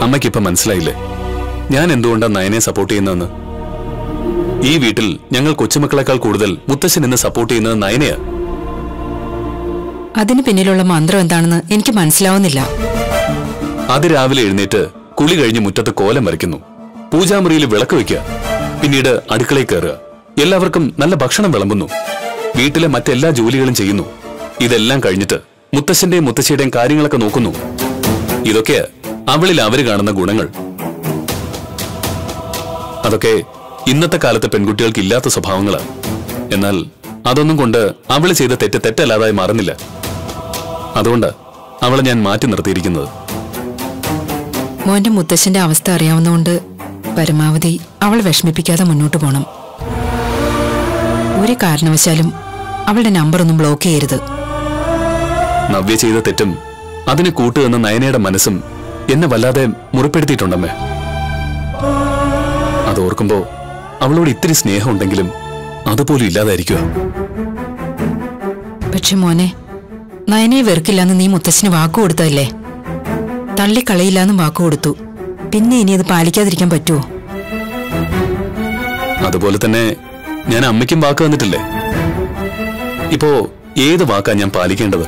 അമ്മയ്ക്കിപ്പൊ മനസ്സിലായില്ലേ ഞാൻ എന്തുകൊണ്ടാ നയനെ സപ്പോർട്ട് ചെയ്യുന്നതെന്ന് ഈ വീട്ടിൽ ഞങ്ങൾ കൊച്ചുമക്കളെക്കാൾ കൂടുതൽ മുത്തശ്ശൻ എന്നെ സപ്പോർട്ട് ചെയ്യുന്നത് നയനയാ അതിന് പിന്നിലുള്ള മന്ത്രം എന്താണെന്ന് എനിക്ക് മനസ്സിലാവുന്നില്ല അതിരാവിലെ എഴുന്നേറ്റ് കുളി കഴിഞ്ഞ് മുറ്റത്ത് കോലം വരയ്ക്കുന്നു പൂജാമുറിയിൽ വിളക്ക് വെക്കുക പിന്നീട് അടുക്കളയിൽ കയറുക എല്ലാവർക്കും നല്ല ഭക്ഷണം വിളമ്പുന്നു വീട്ടിലെ മറ്റെല്ലാ ജോലികളും ചെയ്യുന്നു ഇതെല്ലാം കഴിഞ്ഞിട്ട് മുത്തശ്ശന്റെയും മുത്തശ്ശിയുടെയും കാര്യങ്ങളൊക്കെ നോക്കുന്നു ഇതൊക്കെ അവളിൽ അവര് കാണുന്ന ഗുണങ്ങൾ അതൊക്കെ ഇന്നത്തെ കാലത്തെ പെൺകുട്ടികൾക്ക് ഇല്ലാത്ത സ്വഭാവങ്ങളാ എന്നാൽ അതൊന്നും കൊണ്ട് അവള് ചെയ്ത തെറ്റ് തെറ്റല്ലാതായി മാറുന്നില്ല അതുകൊണ്ട് അവളെ ഞാൻ മാറ്റി നിർത്തിയിരിക്കുന്നത് മോന്റെ മുത്തശ്ശന്റെ അവസ്ഥ അറിയാവുന്നതുകൊണ്ട് പരമാവധി അവൾ വിഷമിപ്പിക്കാതെ മുന്നോട്ട് പോണം ഒരു കാരണവശാലും അവളുടെ നമ്പർ ഒന്നും ബ്ലോക്ക് ചെയ്യരുത് നവ്യ ചെയ്ത തെറ്റും അതിന് കൂട്ടുവെന്ന നയനയുടെ മനസ്സും എന്നെ വല്ലാതെ മുറിപ്പെടുത്തിയിട്ടുണ്ടമ്മേ അതോർക്കുമ്പോ അവളോട് ഇത്തിരി സ്നേഹമുണ്ടെങ്കിലും അതുപോലും ഇല്ലാതായിരിക്കുക പക്ഷെ മോനെ നയനെ വെറുക്കില്ലാന്ന് നീ മുത്തശ്ശന് വാക്കു കൊടുത്തതല്ലേ തള്ളിക്കളയില്ലാന്നും വാക്കു കൊടുത്തു പിന്നെ ഇനി അത് പാലിക്കാതിരിക്കാൻ പറ്റുമോ അതുപോലെ തന്നെ ഞാൻ അമ്മയ്ക്കും വാക്ക് തന്നിട്ടില്ലേ ഇപ്പോ ഏത് വാക്കാ ഞാൻ പാലിക്കേണ്ടത്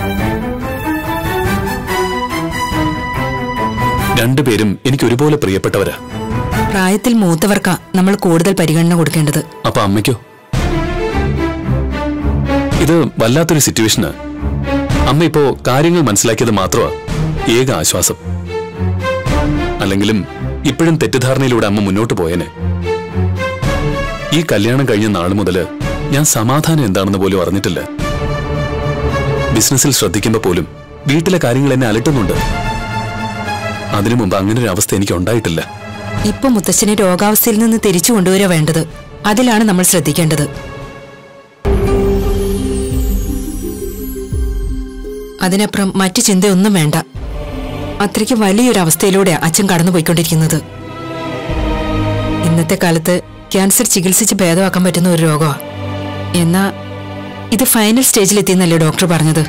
രണ്ടുപേരും എനിക്ക് ഒരുപോലെ പ്രിയപ്പെട്ടവരാ പ്രായത്തിൽ മൂത്തവർക്കാ നമ്മൾ കൂടുതൽ പരിഗണന കൊടുക്കേണ്ടത് അപ്പൊ അമ്മയ്ക്കോ ഇത് വല്ലാത്തൊരു സിറ്റുവേഷന് അമ്മ ഇപ്പോ കാര്യങ്ങൾ മനസ്സിലാക്കിയത് മാത്രമാ ഏക ആശ്വാസം അല്ലെങ്കിലും ഇപ്പോഴും തെറ്റിദ്ധാരണയിലൂടെ അമ്മ മുന്നോട്ട് പോയേനെ ഈ കല്യാണം കഴിഞ്ഞ നാൾ മുതല് ഞാൻ സമാധാനം എന്താണെന്ന് പോലും അറിഞ്ഞിട്ടില്ല ബിസിനസ്സിൽ ശ്രദ്ധിക്കുമ്പോ പോലും വീട്ടിലെ കാര്യങ്ങൾ എന്നെ അലട്ടുന്നുണ്ട് അതിനു മുമ്പ് അങ്ങനെ ഒരു അവസ്ഥ എനിക്ക് ഉണ്ടായിട്ടില്ല ഇപ്പൊ മുത്തശ്ശനെ രോഗാവസ്ഥയിൽ നിന്ന് തിരിച്ചു കൊണ്ടുവരിക വേണ്ടത് അതിലാണ് നമ്മൾ ശ്രദ്ധിക്കേണ്ടത് അതിനപ്പുറം മറ്റു ചിന്തയൊന്നും വേണ്ട അത്രയ്ക്ക് വലിയൊരു അവസ്ഥയിലൂടെ അച്ഛൻ കടന്നുപോയിക്കൊണ്ടിരിക്കുന്നത് ഇന്നത്തെ കാലത്ത് ക്യാൻസർ ചികിത്സിച്ച് ഭേദമാക്കാൻ പറ്റുന്ന ഒരു രോഗമാണ് എന്നാ ഇത് ഫൈനൽ സ്റ്റേജിലെത്തിയെന്നല്ലേ ഡോക്ടർ പറഞ്ഞത്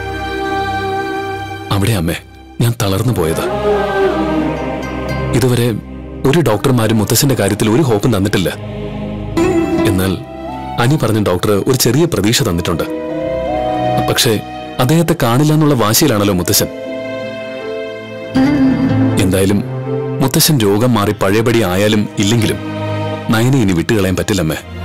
അവിടെ അമ്മേ ഞാൻ തളർന്നു പോയത് ഇതുവരെ ഒരു ഡോക്ടർമാരും മുത്തശ്ശന്റെ കാര്യത്തിൽ ഒരു ഹോപ്പും തന്നിട്ടില്ല എന്നാൽ അനി പറഞ്ഞ ഡോക്ടർ ഒരു ചെറിയ പ്രതീക്ഷ തന്നിട്ടുണ്ട് പക്ഷേ അദ്ദേഹത്തെ കാണില്ല എന്നുള്ള വാശിയിലാണല്ലോ മുത്തശ്ശൻ എന്തായാലും മുത്തശ്ശൻ രോഗം മാറി പഴയപടി ആയാലും ഇല്ലെങ്കിലും നയനെ ഇനി വിട്ടുകളയാൻ പറ്റില്ലമ്മേ